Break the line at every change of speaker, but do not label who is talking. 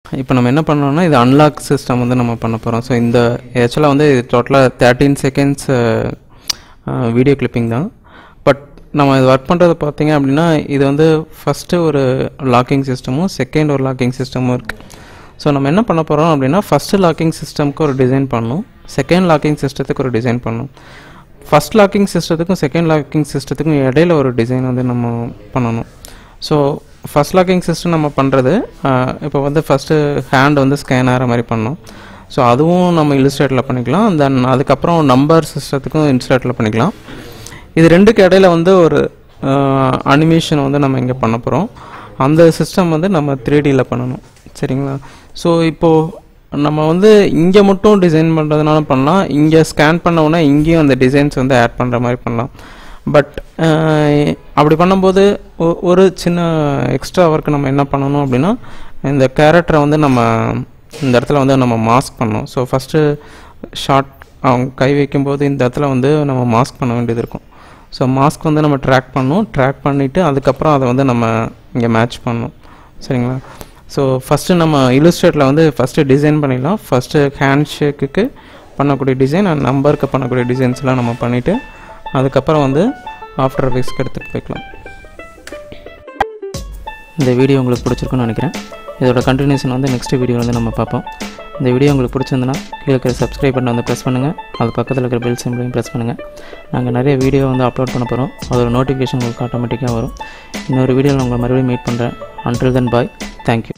இப்போ நம்ம என்ன பண்ணோம்னா இது அன்லாக் சிஸ்டம் வந்து நம்ம பண்ண போகிறோம் ஸோ இந்த ஆக்சுவலாக வந்து இது டோட்டலாக தேர்ட்டீன் செகண்ட்ஸ் வீடியோ கிளிப்பிங் தான் பட் நம்ம இது ஒர்க் பண்ணுறது பார்த்தீங்க அப்படின்னா இது வந்து ஃபஸ்ட்டு ஒரு லாக்கிங் சிஸ்டமும் செகண்ட் ஒரு லாக்கிங் சிஸ்டமும் இருக்குது ஸோ நம்ம என்ன பண்ண போகிறோம் அப்படின்னா ஃபஸ்ட்டு லாக்கிங் சிஸ்டம்க்கு ஒரு டிசைன் பண்ணணும் செகண்ட் லாக்கிங் சிஸ்டத்துக்கு ஒரு டிசைன் பண்ணணும் ஃபஸ்ட் லாக்கிங் சிஸ்டத்துக்கும் செகண்ட் லாக்கிங் சிஸ்டத்துக்கும் இடையில ஒரு டிசைன் வந்து நம்ம பண்ணணும் ஸோ ஃபஸ்ட் லாக்கிங் சிஸ்டம் நம்ம பண்ணுறது இப்போ வந்து ஃபஸ்ட்டு ஹேண்ட் வந்து ஸ்கேன் ஆகிற மாதிரி பண்ணோம் ஸோ அதுவும் நம்ம இல்லுஸ்ட்ரேட்டில் பண்ணிக்கலாம் தென் அதுக்கப்புறம் நம்பர் சிஸ்டத்துக்கும் இன்ஸ்ட்ரேட்டில் பண்ணிக்கலாம் இது ரெண்டுக்கு இடையில வந்து ஒரு அனிமேஷன் வந்து நம்ம இங்கே பண்ண போகிறோம் அந்த சிஸ்டம் வந்து நம்ம த்ரீ டியில் பண்ணணும் சரிங்களா ஸோ இப்போது நம்ம வந்து இங்கே மட்டும் டிசைன் பண்ணுறதுனால பண்ணலாம் இங்கே ஸ்கேன் பண்ண உடனே இங்கேயும் அந்த டிசைன்ஸ் வந்து ஆட் பண்ணுற மாதிரி பண்ணலாம் பட் அப்படி பண்ணும்போது ஒ- ஒரு சின்ன எக்ஸ்ட்ரா ஒர்க் நம்ம என்ன பண்ணணும் அப்படின்னா இந்த கேரக்டரை வந்து நம்ம இந்த இடத்துல வந்து நம்ம மாஸ்க் பண்ணணும் ஸோ ஃபஸ்ட்டு ஷார்ட் அவங்க கை வைக்கும்போது இந்த இடத்துல வந்து நம்ம மாஸ்க் பண்ண வேண்டியது இருக்கும் ஸோ மாஸ்க் வந்து நம்ம ட்ராக் பண்ணணும் ட்ராக் பண்ணிவிட்டு அதுக்கப்புறம் அதை வந்து நம்ம இங்கே மேட்ச் பண்ணணும் சரிங்களா ஸோ ஃபஸ்ட்டு நம்ம இல்லுஸ்ட்ரேட்டில் வந்து ஃபஸ்ட்டு டிசைன் பண்ணிடலாம் ஃபஸ்ட்டு ஹேண்ட் ஷேக்குக்கு பண்ணக்கூடிய டிசைன் அண்ட் நம்பருக்கு பண்ணக்கூடிய டிசைன்ஸ்லாம் நம்ம பண்ணிவிட்டு அதுக்கப்புறம் வந்து ஆஃப்டர் எஃபெக்ட்ஸ்க்கு எடுத்துகிட்டு போய்க்கலாம் இந்த வீடியோ உங்களுக்கு பிடிச்சிருக்குன்னு நினைக்கிறேன் இதோட கண்டினியூஷன் வந்து நெக்ஸ்ட் வீடியோ வந்து நம்ம பார்ப்போம் இந்த வீடியோ உங்களுக்கு பிடிச்சிருந்துன்னா கீழே இருக்கிற சப்ஸ்கிரைப் பட்டன் வந்து ப்ரெஸ் பண்ணுங்கள் அது பக்கத்தில் இருக்கிற பெல் சிம்பிளையும் ப்ரெஸ் பண்ணுங்கள் நாங்கள் நிறைய வீடியோ வந்து அப்லோட் பண்ண போகிறோம் அதோட நோட்டிஃபிகேஷன் உங்களுக்கு ஆட்டோமேட்டிக்காக வரும் இன்னொரு வீடியோவில் உங்களை மறுபடியும் மீட் பண்ணுறேன் அன்டில் தென் பாய் தேங்க்யூ